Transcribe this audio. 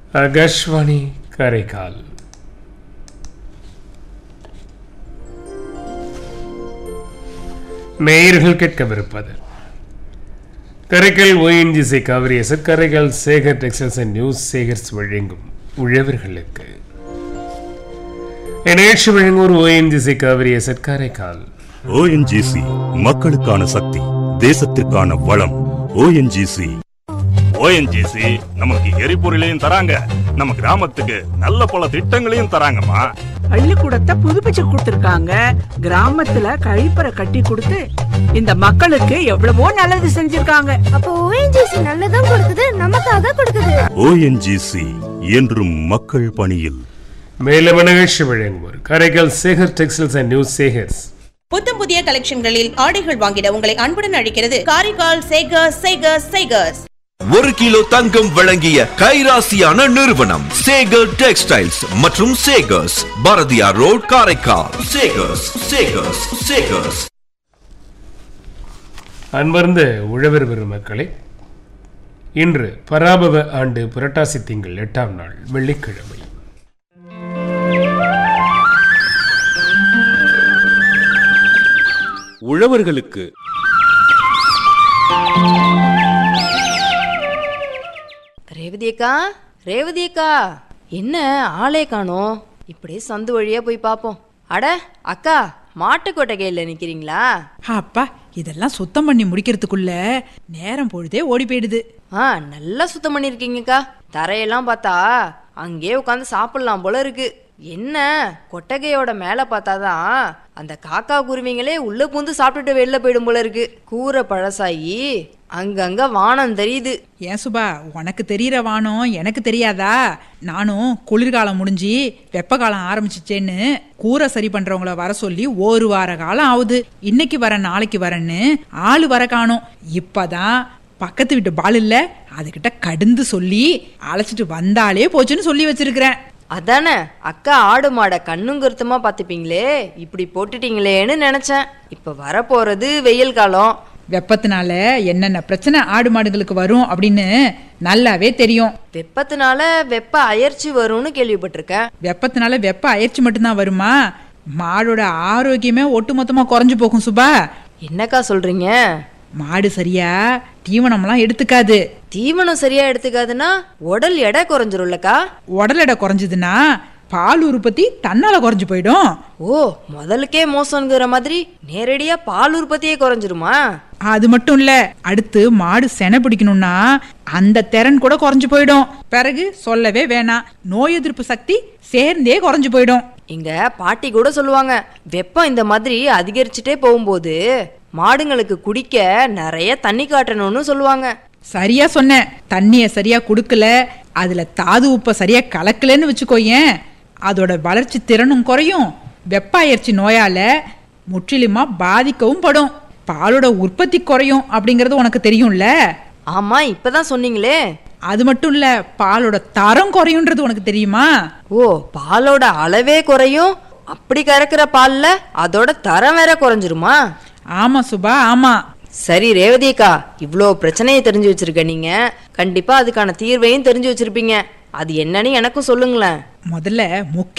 ஆகாஷ்வாணி காரைக்கால் நேயர்கள் கேட்கவிருப்பது Karaikal ONGC Cauvery asset Karaikal Sekar textiles and news Sekars வழங்கும் உழவர்களுக்கு நிகழ்ச்சி வழங்குவோர் ONGC Cauvery asset Karaikal ONGC மக்களுக்கான சக்தி தேசத்திற்கான வளம் ஓஎன்ஜிசி ஓஎன்ஜிசி நமக்கு எரிபொருளையும் தராங்க நம்ம கிராமத்துக்கு நல்ல பல திட்டங்களையும் தராங்கம்மா பள்ளிக்கூடத்தை புதுப்பிச்சு கொடுத்திருக்காங்க கிராமத்துல கழிப்பறை கட்டி கொடுத்து இந்த மக்களுக்கு எவ்வளவோ நல்லது செஞ்சிருக்காங்க அப்போ ஓஎன்ஜிசி நல்லதும் கொடுக்குது நமக்காக கொடுக்குது ஓஎன்ஜிசி என்றும் மக்கள் பணியில் மேலும் நிகழ்ச்சி வழங்குவோர் Karaikal Sekar textiles and news Sekars புத்தம் புதிய கலெக்ஷன்களில் ஆடைகள் வாங்கிட உங்களை அன்புடன் அழைக்கிறது காரைக்கால் சேகர்ஸ் சேகர்ஸ் சேகர்ஸ் ஒரு கிலோ தங்கம் வழங்கிய கைராசியான நிறுவனம் சேகர் டெக்ஸ்டைல்ஸ் மற்றும் சேகர்ஸ் பாரதியார் ரோட் காரைக்கால் சேகர்ஸ் சேகர்ஸ் சேகர்ஸ் அன்பார்ந்த உழவர் பெருமக்களே இன்று பராபவ ஆண்டு புரட்டாசி திங்கள் எட்டாம் நாள் வெள்ளிக்கிழமை உழவர்களுக்கு ரேவதி அக்கா ரேவதி அக்கா என்ன ஆளே காணோம் இப்படியே சந்து வழியா போய் பாப்போம் அட அக்கா மாட்டு கொட்டகையில நிக்கிறீங்களா அப்பா இதெல்லாம் சுத்தம் பண்ணி முடிக்கிறதுக்குள்ள நேரம் பொழுதே ஓடி போயிடுது ஆ நல்லா சுத்தம் பண்ணிருக்கீங்கக்கா தரையெல்லாம் பார்த்தா அங்கேயே உட்காந்து சாப்பிடலாம் போல இருக்கு என்ன கொட்டகையோட மேல பார்த்தாதான் அந்த காக்கா குருவிங்களே உள்ள பூந்து சாப்பிட்டுட்டு வெளில போயிடும் போல இருக்கு கூரை பழசாயி அங்கங்க வானம் தெரியுது ஏன் சுபா உனக்கு தெரியற வானம் எனக்கு தெரியாதா நானும் குளிர்காலம் முடிஞ்சு வெப்ப காலம் ஆரம்பிச்சிச்சேன்னு கூரை சரி பண்றவங்கள வர சொல்லி ஒரு வார காலம் ஆகுது இன்னைக்கு வர நாளைக்கு வரேன்னு ஆளு வர காணோம் இப்பதான் பக்கத்து வீட்டு பால் இல்ல அதுகிட்ட கடுந்து சொல்லி அழைச்சிட்டு வந்தாலே போச்சுன்னு சொல்லி வச்சிருக்கிறேன் அதானே அக்கா ஆடு மாடை கண்ணும் கருத்துமா பார்த்துப்பீங்களே இப்படி போட்டுட்டீங்களேன்னு நினைச்சேன் இப்ப வரப்போறது வெயில் காலம் வெப்பத்தினால என்னென்ன பிரச்சனை ஆடு மாடுகளுக்கு வரும் அப்படின்னு நல்லாவே தெரியும் வெப்பத்தினால வெப்ப அயற்சி வரும்னு கேள்விப்பட்டிருக்கேன் வெப்பத்தினால வெப்ப அயற்சி மட்டும்தான் வருமா மாடோட ஆரோக்கியமே ஒட்டுமொத்தமா குறைஞ்சு போகும் சுபா என்னக்கா சொல்றீங்க மாடு சரியா தீவனம்லாம் எடுத்துக்காது தீவனம் சரியா எடுத்துக்காதுன்னா உடல் எடை குறைஞ்சிரும்லக்கா உடல் எடை குறைஞ்சதுன்னா பால் உற்பத்தி தன்னால குறைஞ்சு போயிடும் ஓ முதலுக்கே மோசங்கிற மாதிரி நேரடியா பால் உற்பத்தியே குறைஞ்சிருமா அது மட்டும் இல்ல அடுத்து மாடு செனை பிடிக்கணும்னா அந்த திறன் கூட குறைஞ்சு போயிடும் பிறகு சொல்லவே வேணாம் நோய் எதிர்ப்பு சக்தி சேர்ந்தே குறைஞ்சு போயிடும் இங்க பாட்டி கூட சொல்லுவாங்க வெப்பம் இந்த மாதிரி அதிகரிச்சுட்டே போகும்போது மாடுங்களுக்கு குடிக்க நிறைய தண்ணி காட்டணும்னு சொல்லுவாங்க சரியா சொன்னேன் தண்ணிய சரியா குடுக்கல அதுல தாது உப்ப சரியா கலக்கலன்னு வச்சுக்கோயேன் அதோட வளர்ச்சி திறனும் குறையும் வெப்ப அயற்சி நோயால முற்றிலுமா பாதிக்கவும் படும் பாலோட உற்பத்தி குறையும் அப்படிங்கறது உனக்கு தெரியும்ல ஆமா இப்பதான் சொன்னீங்களே அது மட்டும் இல்ல பாலோட தரம் குறையும்ன்றது உனக்கு தெரியுமா ஓ பாலோட அளவே குறையும் அப்படி கறக்கிற பால்ல அதோட தரம் வேற குறைஞ்சிருமா ஆமா சுபா ஆமா சரி ரேவதிக்கா இவ்வளோ பிரச்சனையை தெரிஞ்சு வச்சிருக்க நீங்க கண்டிப்பா அதுக்கான தீர்வையும் தெரிஞ்சு வச்சிருப்பீங்க அது என்னன்னு எனக்கும் சொல்லுங்களேன் முதல்ல முக்கிய